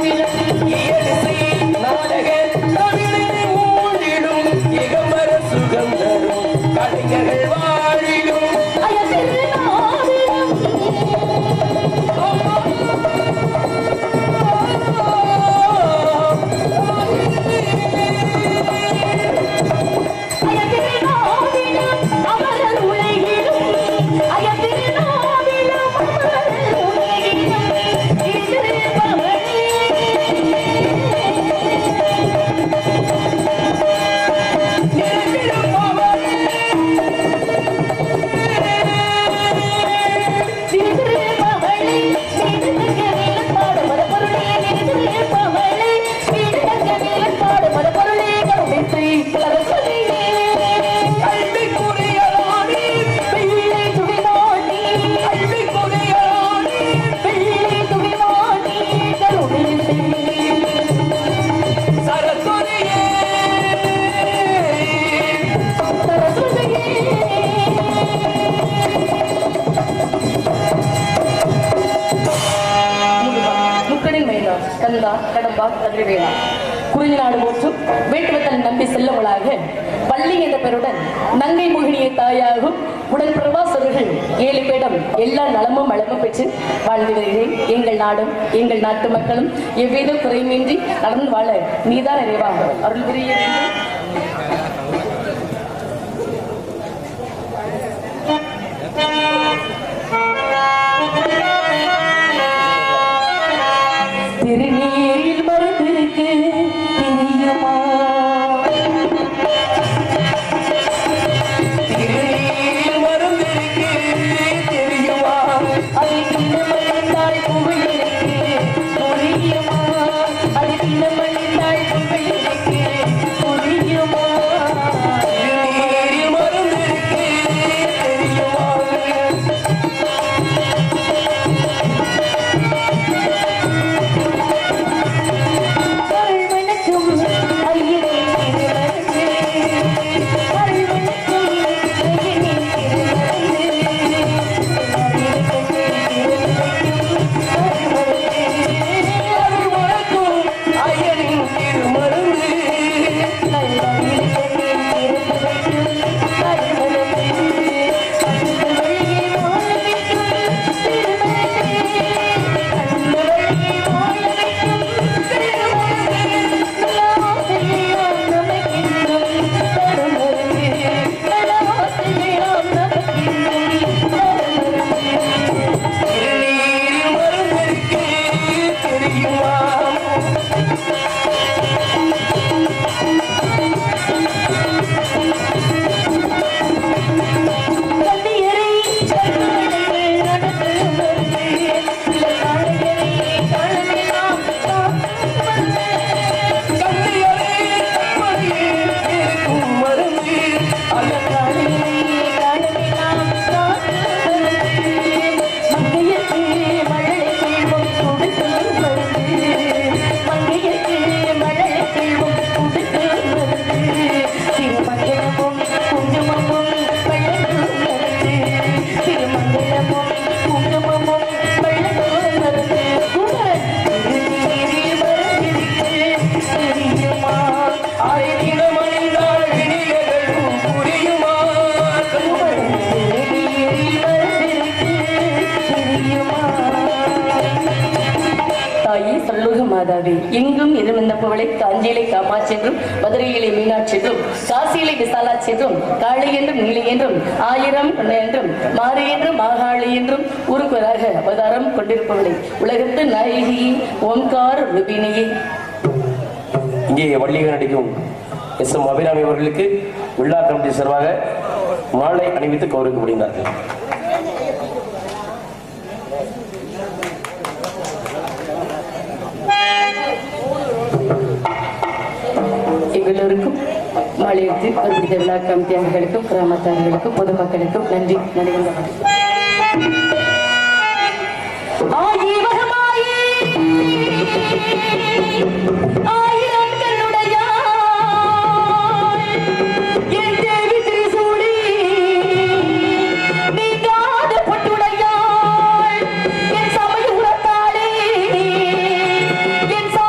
இயலிசை நாடக தமிழில் ஊழிடும் இகம்பர சுகம் தரும் கலைஞர்கள் வாழிடும் கல்விக்குரிய ராணி கல்விக்குரிய ராணி சரஸ்வதியே முக்கடின் மயிலா கந்தா கடம்பா கதிரவேலா குறிஞ்சி நாடு போற்றும் வேட்டுவத்தன் நம்பி செல்லவளாக பள்ளி என்ற பெயருடன் நங்கை மோகினியை தாயாகும் உடன் பிரவாசர்கள் ஏழு பேடம் எல்லா நலமும் வளமும் பெற்று வாழ்ந்து வருகிறேன் எங்கள் நாடும் எங்கள் நாட்டு மக்களும் எவ்வித குறையுமின்றி நடந்து வாழ நீதான் நிறைவாக அருள் புரிய வேண்டும் திருநீரில் மருந்திருக்கு தெரியுமா திருநீரில் மருந்திருக்கு தெரியுமா அதை தினமணிந்தாய் புகழிருக்கு புரியுமா அதை தினமணிந்தாய் புகழிருக்கு புரியுமா திருநீரில் மருந்திருக்கு தெரியுமா கல்வனுக்கும் ஐயனே திருமணத்து கல்வனுக்கும் ஐயனே திருமணத்து வணக்கம் ஐயனின் திருமருந்து திருநீரில் மருந்திருக்கு தெரியுமா கண்ணியரே கண்மணியே இருக்கும் மருந்து அல்ல திருமங்கலமும் குங்குமமும் வெள்ளமும் திருமங்கலமும் குங்குமமும் வெள்ளமும் மருந்து திருநீரில் மருந்திருக்கு தெரியுமா ஆயிரம் அணிந்தால் விடியலும் புரியுமா திருநீரில் மருந்திருக்கு தெரியுமா தாயே சொல்லுக மாதாவே எங்கும் இருந்தப்பவளை காஞ்சியிலே காமாட்சி என்றும் மதுரையிலே மீனாட்சி என்றும் காசியிலே விசாலாட்சி என்றும் காளி என்றும் நீலி என்றும் ஆயிரம் கொண்டை என்றும் மாறி என்றும் மாகாளி என்றும் ஊருக்குவராக அவதாரம் கொண்டிருப்பவளை உலகத்து நாயகி ஓம்கார் ரூபினியே இங்கே வள்ளிகை நடிக்கும் எஸ் எம் அபிராமி அவர்களுக்கு விழா கமிட்டி சார்பாக மாலை அணிவித்து கௌரவிக்கப்படுகிறார்கள் எல்லோருக்கும் மாலையிட்டு ஒருவித விழா கமிட்டியாளர்களுக்கும் கிராமத்தார்களுக்கும் பொதுமக்களுக்கும் நன்றி நடிகர்கள் ஆயிரமாயே ஆயிரம் கண்ணுடையாள் என் தேவி திரிசூடி நீங்காத பட்டுடையாள் என் சமய உரத்தாளே என்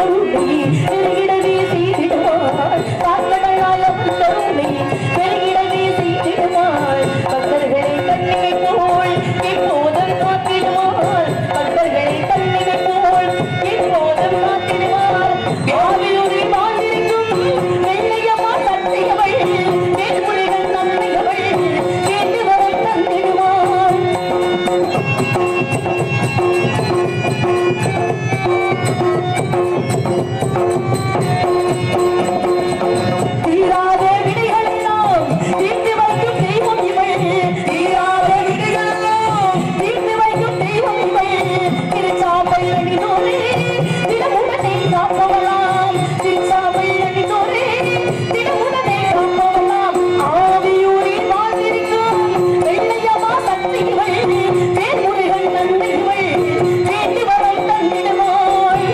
கருணை பெருகிடவே செய்திடுவாள் காக்கடலால் அவள் கருணை பெருகிடவே செய்திடுவாள் பக்தர்களை கண்ணிமை போல் எப்போதும் காத்திடுவாள் பக்தர்களை கண்ணிமை போல் எப்போதும் காத்திடுவாள் ஆவியுரை வாழ்ந்திருக்கும் வெள்ளையம்மா சத்தியவள் தேன்மொழிகள் நன்மையவள் கேட்டு வரை தந்திடுவாள் தீராத விடைகளெல்லாம் தீர்த்து வைக்கும் தெய்வம் இவள் தீராத விடைகளெல்லாம் தீர்த்து வைக்கும் தெய்வம் இவள் திருச்சாப்பை அணிதோரே தினமுடனே காப்பவளாம் திருச்சாப்பை அணிதோரே தினமுடனே காப்பவளாம் ஆவியூரில் வாழ்ந்திருக்கும் வெள்ளையம்மா சக்தி இவள் வேர்முறைகள் நன்மை இவள் வேண்டி வரை தந்திடுவாள்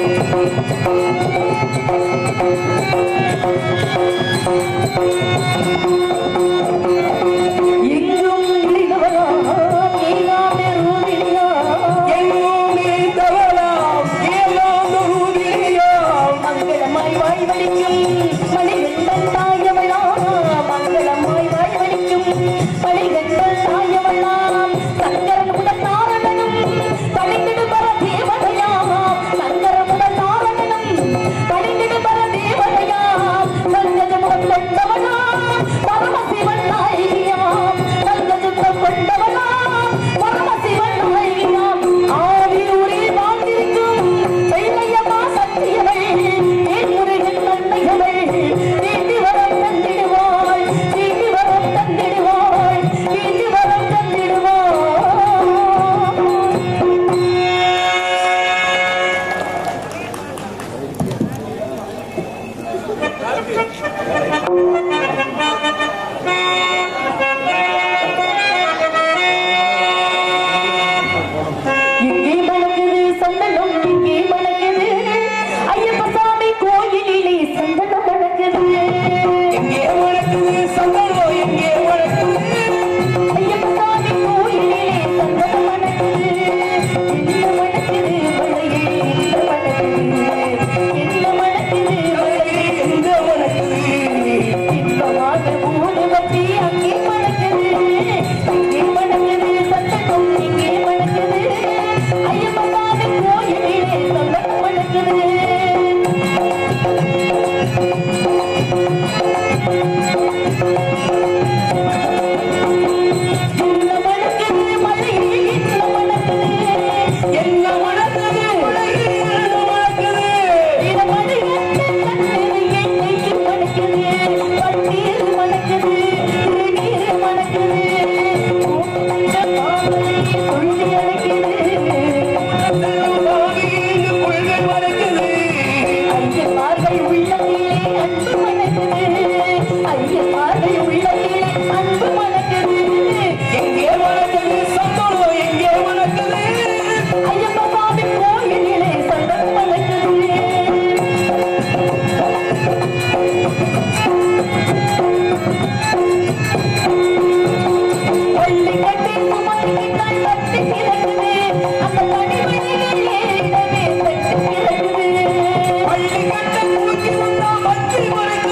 எங்கும் நிறைந்தவளாம் ஏகாமே ரூபினியாம் எங்கும் நிறைந்தவளாம் ஏகாந்தரூபிணியாம். மங்களமாய் வாழ்வழிக்கும் மணிகண்டன் தாயவளாம் மங்களமாய் வாழ்வழிக்கும் மணிகண்டன் தாயவளாம் சங்கரனுடன் நாரணனும் பணிந்திடும் பர தேவதையாம் சங்கரனுடன் நாரணனும் பணிந்திடும் பர தேவதையாம் சங்கஜமுடன் கொண்டவனாம் பரமசிவன் நாயகியாம் சங்கஜமுடன் கொண்டவனாம் பரமசிவன் நாயகியாம் ஆவியூரில் வாழ்ந்திருக்கும் வெள்ளையம்மா சத்தியவள் என் முருகன் நன்மைகள் வீட்டு வரம் தந்திடுவாள் வீட்டு வரம் தந்திடுவாள் வீட்டு வரம் தந்திடுவாள் இங்கே மணக்குது சந்தனம் இங்கே மணக்குது ஐயப்ப சாமி கோயிலிலே சந்தனம் மணக்குது எங்கே வளர்க்குது சந்தனம் எங்கே வளர்க்குது ஐயப்ப சாமி கோயிலிலே சந்தனம் மணக்குது என்ன மணக்குது மலையே என்ன மணக்குது என்ன மணக்குது மலையே எங்க வளர்க்குது இன்பமாக ஊதுவத்தி அங்கே மணக்குது இங்கே மணக்குது சந்தனம் இங்கே மணக்குது ஐயப்ப சாமி கோயிலிலே சந்தனம் மணக்குது என்ன மணக்குது மலையே என்ன மணக்குது என்ன வளர்க்குது உலகில் என்ன வளர்க்குது இத மணிகண்ட கண்ணீர் எண்ணெய்க்கு மணக்குது பன்னீர் மணக்குது திருநீர் மணக்குது கூப்பிட்ட பாவனை துள்ளி அழைக்குது சாமி இங்கு புல்கள் வளர்க்குது ஐயன்மார்கள் உள்ளத்திலே அன்பு மணக்குது ஐயன்மார்கள் உள்ளத்திலே அன்பு மணக்குது எங்கே வளர்க்குது சந்தனம் எங்கே வளர்க்குது ஐயப்ப சாமி கோயிலிலே சந்தனம் மணக்குது பள்ளி கட்டி சுமக்கிட்டால் பட்டு கிடக்குது அந்த பணிமணிகள் ஏறிடவே பட்டு கிடக்குது பள்ளி கட்ட தூக்கி வந்தா மச்சி மறைக்குது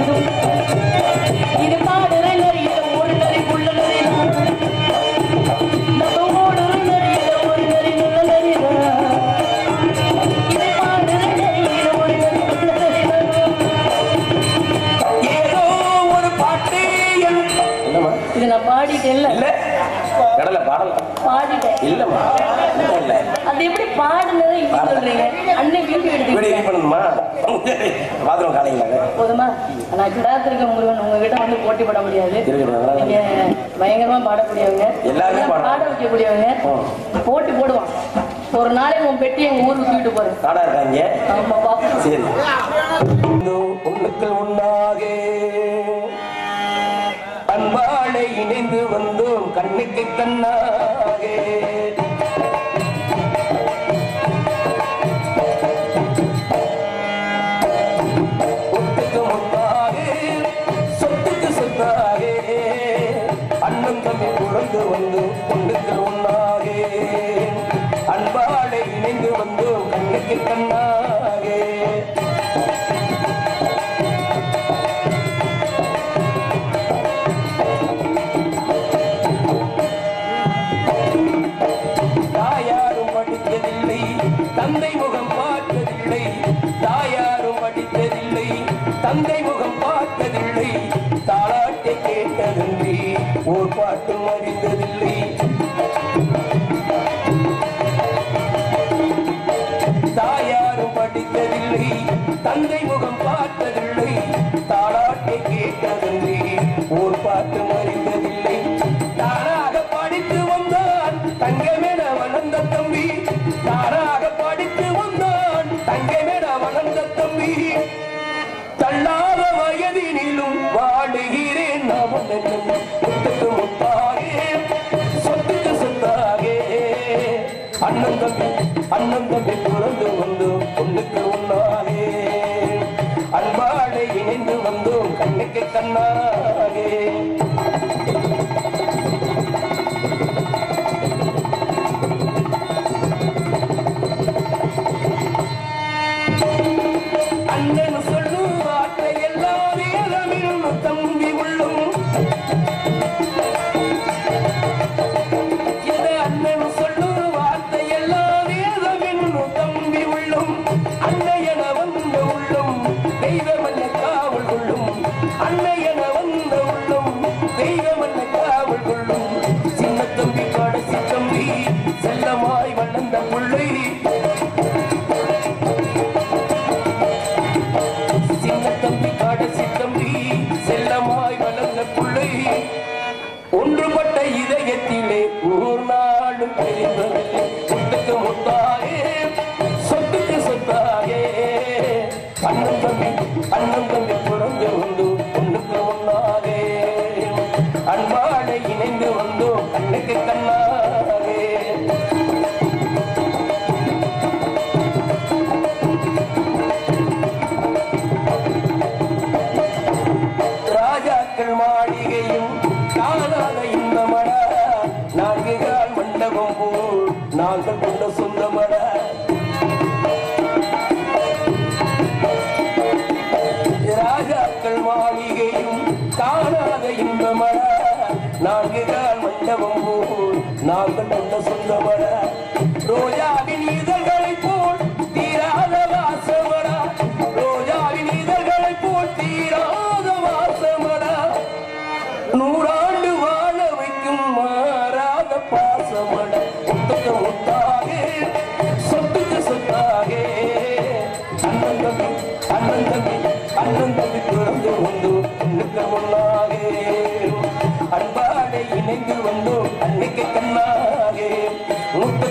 இது பாடுற நரி இது ஒரு நரி புள்ள நரி நம்ம ஓடுற நரி இது ஒரு நரி நல்ல நரி இது பாடுற நரி இது ஒரு நரி புள்ள நரி ஏதோ ஒரு பாட்டு என் என்னம்மா இது நான் பாடிட்டேன்ல இல்ல கடலை பாடலாம் பாடிட்டேன் இல்லம்மா இல்ல இல்ல அது எப்படி பாடுனதை இப்படி சொல்றீங்க அண்ணன் வீடியோ வீடியோ எடுத்து எடிட் பண்ணணுமா பாத்ரூம் காலைங்களாங்க போதுமா நான் கிடாத்திருக்க முருகன் உங்ககிட்ட வந்து போட்டி போட முடியாது இருக்கட்டும், அதெல்லாம் நீங்க பயங்கரமா பாடக்கூடியவங்க எல்லாருமே நல்லா பாடலாம். பாட வைக்கக்கூடியவங்க ம். போட்டி போடுவான் ஒரு நாளைக்கு உன் பெட்டி எங்க ஊருக்கு தூக்கிட்டு போறேன் நாடா இருக்காங்க ஆமா பாப்போம் சரி உன்னுக்கள் உண்ணாக அன்பாளை இணைந்து வந்தோம் கண்ணுக்கு கண்ணாக ஒட்டுக்கு முன்னாக சொத்துக்கு சொத்தாக அண்ணன் தம்பி பிறந்து வந்து பொண்ணுக்கள் உண்ணாக அன்பாளை இணைந்து வந்தோம் கண்ணுக்கு கண்ணாக தாயாரும் படித்ததில்லை தந்தை முகம் பார்த்ததில்லை தாயாரும் படித்ததில்லை தந்தை முகம் பார்த்ததில்லை தாளாட்டை கேட்டதில்லை ஓர் பாட்டும் அறிந்ததில்லை தாயாரும் படித்ததில்லை தந்தை முகம் பார்த்ததில்லை தாளாட்டை கேட்டதில்லை ஓர் பாட்டும் அறிந்ததில்லை தானாக படித்து வந்தான் தங்கமென வளர்ந்த தம்பி தானாக படித்து வந்தான் தங்கமென வளர்ந்த தம்பி தள்ளாத வயதினிலும் வாடுகிறேன் நான் முத்துக்கு முத்தாகே சொத்துக்கு சொத்தாகே அண்ணன் தம்பி அண்ணன் தம்பி பிறந்து வந்து பொண்ணுக்கு உண்ணாகே அன்பாடை இணைந்து வந்தோம் கண்ணுக்கு கண்ணாகே அண்ணன் சொல்லும் வார்த்தை எல்லாம் வேதமிரும் தம்பி உள்ளும் இது அண்ணன் சொல்லும் வார்த்தை எல்லாம் வேதமென்னும் தம்பி உள்ளும் அன்னையன வந்த உள்ளும் தெய்வமல்ல காவல் கொள்ளும் அன்னையன வந்த உள்ளும் தெய்வமல்ல காவல் கொள்ளும் சின்ன தம்பி கடைசி தம்பி செல்லமாய் வளர்ந்த பிள்ளை சின்ன தம்பி கடைசி தம்பி செல்லமாய் வளர்ந்த பிள்ளை ஒன்றுபட்ட இதயத்திலே ஒரு நாளும் பிரிந்ததில்லை சொத்துக்கு முத்தாயே சொத்துக்கு சொத்தாயே அண்ணன் தம்பி அண்ணன் தம்பி பிறந்து வந்து ஒன்றுக்கு முன்னாலே அன்பாடை இணைந்து வந்தோம் கண்ணுக்கு கண்ணாலே ராஜாக்கள் மாளிகையும் காணாத இந்த மட நான்கு கால் மண்டபம் போல் நாங்கள் கொண்ட சொந்த மட ராஜாக்கள் மாளிகையும் காணாத இந்த மட நான்கு கால் மண்டபம் போல் நாங்கள் கொண்ட சொந்த மட ரோஜாவின் இதழ்களை போல் தீராத வாசமடா ரோஜாவின் இதழ்களை போல் தீராத வாசமடா நூறாண்டு வாழ வைக்கும் மாறாத பாசமட முத்துக்கு முத்தாக சொத்துக்கு சொத்தாக அண்ணன் தம்பி அண்ணன் தம்பி அண்ணன் தம்பி பிறந்து வந்து கண்ணுக்கு முன்னாக அன்பாடை இணைந்து வந்தோம் அன்னைக்கு கண்ணாக முத்து